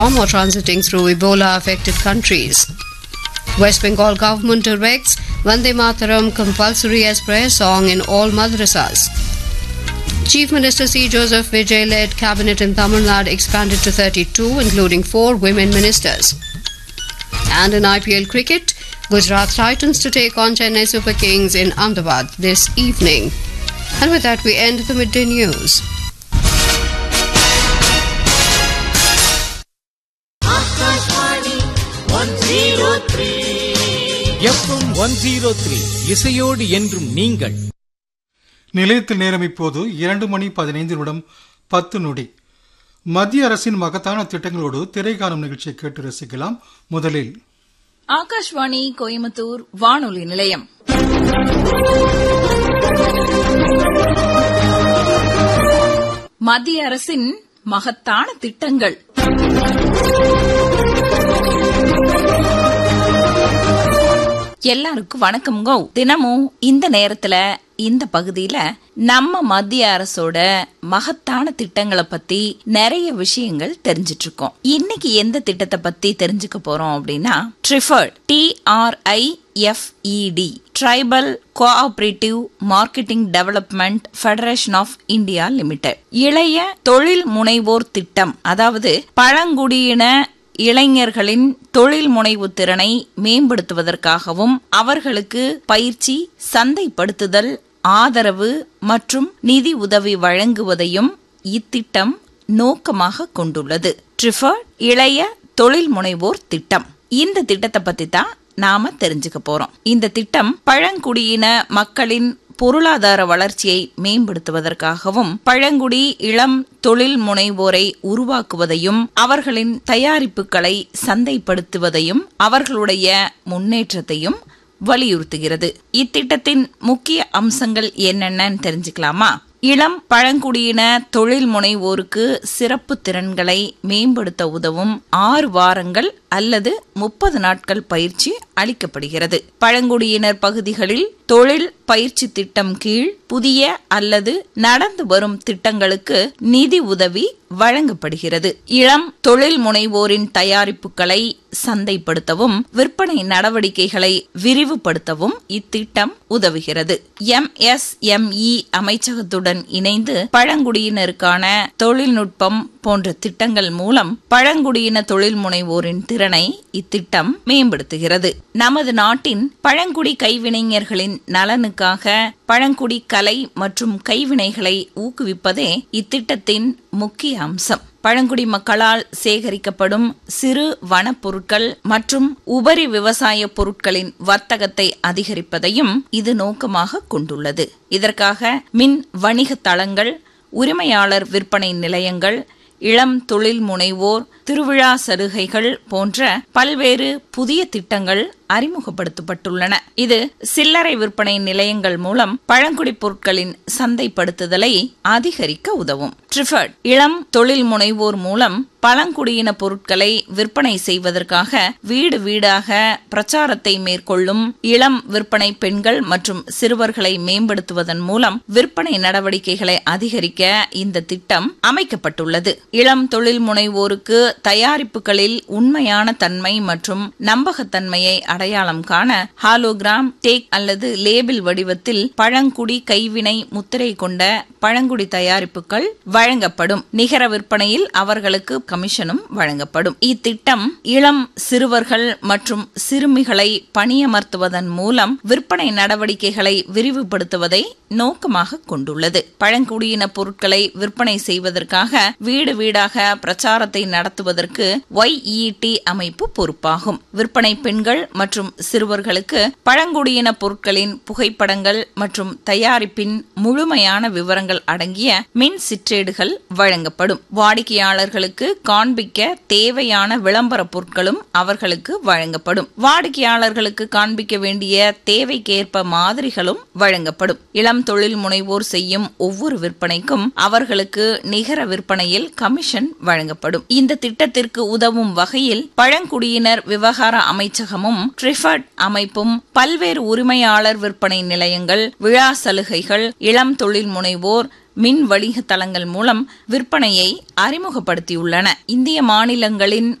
or transiting through Ebola affected countries. West Bengal government directs Vande Mataram compulsory as prayer song in all madrasas. Chief Minister C. Joseph Vijay led cabinet in Tamil Nadu expanded to 32, including four women ministers. And in IPL cricket, Gujarat Titans to take on Chennai Super Kings in Ahmedabad this evening. And with that, we end the midday news. Akashvani one zero three FM one zero three இசையோடு என்றும் நீங்கள் நிலையத்தில் நேரம் இப்போது இரண்டு மணி பதினைந்து நிமிடம் பத்து நொடி மத்திய அரசின் மகத்தான திட்டங்களோடு திரைக்காணும் நிகழ்ச்சியை கேட்டு ரசிக்கலாம் முதலில் ஆகாஷ்வாணி கோயம்புத்தூர் வானொலி நிலையம் மத்திய அரசின் மகத்தான திட்டங்கள் எல்லாருக்கும் வணக்கம்ங்கோ தினமும் இந்த நேரத்துல இந்த பகுதியில நம்ம மத்திய அரசோட மகத்தான திட்டங்களை பத்தி நிறைய விஷயங்கள் தெரிஞ்சிட்டு இருக்கோம் இன்னைக்கு எந்த திட்டத்தை பத்தி தெரிஞ்சுக்க போறோம் அப்படின்னா TRIFED T R I FED tribal cooperative marketing development federation of India limited இளைய தொழில் முனைவோர் திட்டம் அதாவது பழங்குடியின இளைஞர்களின் தொழில் முனைவு திறனை மேம்படுத்துவதற்காகவும் அவர்களுக்கு பயிற்சி சந்தைப்படுத்துதல் ஆதரவு மற்றும் நிதி உதவி வழங்குவதையும் இத்திட்டம் நோக்கமாக கொண்டுள்ளது ட்ரிஃபர்ட் இளைய தொழில் முனைவோர் திட்டம் இந்த திட்டத்தை பத்தி தான் நாம தெரிஞ்சுக்க போறோம் இந்த திட்டம் பழங்குடியின மக்களின் பொருளாதார வளர்ச்சியை மேம்படுத்துவதற்காகவும் பழங்குடி இளம் தொழில் முனைவோரை உருவாக்குவதையும் அவர்களின் தயாரிப்புகளை சந்தைப்படுத்துவதையும் அவர்களுடைய முன்னேற்றத்தையும் வலியுறுத்துகிறது இத்திட்டத்தின் முக்கிய அம்சங்கள் என்னென்னு தெரிஞ்சுக்கலாமா இளம் பழங்குடியின தொழில் முனைவோருக்கு சிறப்பு திறன்களை மேம்படுத்த உதவும் ஆறு வாரங்கள் அல்லது முப்பது நாட்கள் பயிற்சி அளிக்கப்படுகிறது பழங்குடியினர் பகுதிகளில் தொழில் பயிற்சி திட்டம் கீழ் புதிய அல்லது நடந்து வரும் திட்டங்களுக்கு நிதி உதவி வழங்கப்படுகிறது இளம் தொழில் முனைவோரின் தயாரிப்புகளை சந்தைப்படுத்தவும் விற்பனை நடவடிக்கைகளை விரிவுபடுத்தவும் இத்திட்டம் உதவுகிறது எம்எஸ்எம்இ அமைச்சகத்துடன் இணைந்து பழங்குடியினருக்கான தொழில்நுட்பம் போன்ற திட்டங்கள் மூலம் பழங்குடியின தொழில் முனைவோரின் திறனை இத்திட்டம் மேம்படுத்துகிறது நமது நாட்டின் பழங்குடி கைவினைஞர்களின் நலனுக்காக பழங்குடி கலை மற்றும் கைவினைகளை ஊக்குவிப்பதே இத்திட்டத்தின் முக்கிய அம்சம் பழங்குடி மக்களால் சேகரிக்கப்படும் சிறு வனப்பொருட்கள் மற்றும் உபரி விவசாய பொருட்களின் வர்த்தகத்தை அதிகரிப்பதையும் இது நோக்கமாக கொண்டுள்ளது இதற்காக மின் வணிக தளங்கள் உரிமையாளர் விற்பனை நிலையங்கள் இளம் தொழில் முனைவோர் திருவிழா சலுகைகள் போன்ற பல்வேறு புதிய திட்டங்கள் அறிமுகப்படுத்தப்பட்டுள்ளன இது சில்லறை விற்பனை நிலையங்கள் மூலம் பழங்குடி பொருட்களின் சந்தைப்படுத்துதலை அதிகரிக்க உதவும் ட்ரிஃபர்ட் இளம் தொழில் முனைவோர் மூலம் பழங்குடியின பொருட்களை விற்பனை செய்வதற்காக வீடு வீடாக பிரச்சாரத்தை மேற்கொள்ளும் இளம் விற்பனை பெண்கள் மற்றும் சிறுவர்களை மேம்படுத்துவதன் மூலம் விற்பனை நடவடிக்கைகளை அதிகரிக்க இந்த திட்டம் அமைக்கப்பட்டுள்ளது இளம் தொழில் முனைவோருக்கு தயாரிப்புகளில் உண்மையான தன்மை மற்றும் நம்பகத்தன்மையை அடையாளம் காண ஹாலோகிராம் டேக் அல்லது லேபிள் வடிவத்தில் பழங்குடி கைவினை முத்திரை கொண்ட பழங்குடி தயாரிப்புகள் வழங்கப்படும் நிகர விற்பனையில் அவர்களுக்கு கமிஷனும் வழங்கப்படும் இத்திட்டம் இளம் சிறுவர்கள் மற்றும் சிறுமிகளை பணியமர்த்துவதன் மூலம் விற்பனை நடவடிக்கைகளை விரிவுபடுத்துவதை நோக்கமாக கொண்டுள்ளது பழங்குடியின பொருட்களை விற்பனை செய்வதற்காக வீடு வீடாக பிரச்சாரத்தை நடத்துவதற்கு ஒய்இடி அமைப்பு பொறுப்பாகும் விற்பனை பெண்கள் மற்றும் சிறுவர்களுக்கு பழங்குடியின பொருட்களின் புகைப்படங்கள் மற்றும் தயாரிப்பின் முழுமையான விவரங்கள் அடங்கிய மின் சிற்றேடுகள் வழங்கப்படும் வாடிக்கையாளர்களுக்கு காண்பிக்க தேவையான விளம்பர பொருட்களும் அவர்களுக்கு வழங்கப்படும் வாடிக்கையாளர்களுக்கு காண்பிக்க வேண்டிய தேவைக்கேற்ப மாதிரிகளும் வழங்கப்படும் இளம் தொழில் முனைவோர் செய்யும் ஒவ்வொரு விற்பனைக்கும் அவர்களுக்கு நிகர விற்பனையில் கமிஷன் வழங்கப்படும் இந்த திட்டத்திற்கு உதவும் வகையில் பழங்குடியினர் விவகார அமைச்சகமும் ட்ரிஃபட் அமைப்பும் பல்வேறு உரிமையாளர் விற்பனை நிலையங்கள் விழா சலுகைகள் இளம் தொழில் முனைவோர் மின் வணிக தளங்கள் மூலம் விற்பனையை அறிமுகப்படுத்தியுள்ளன இந்திய மாநிலங்களின்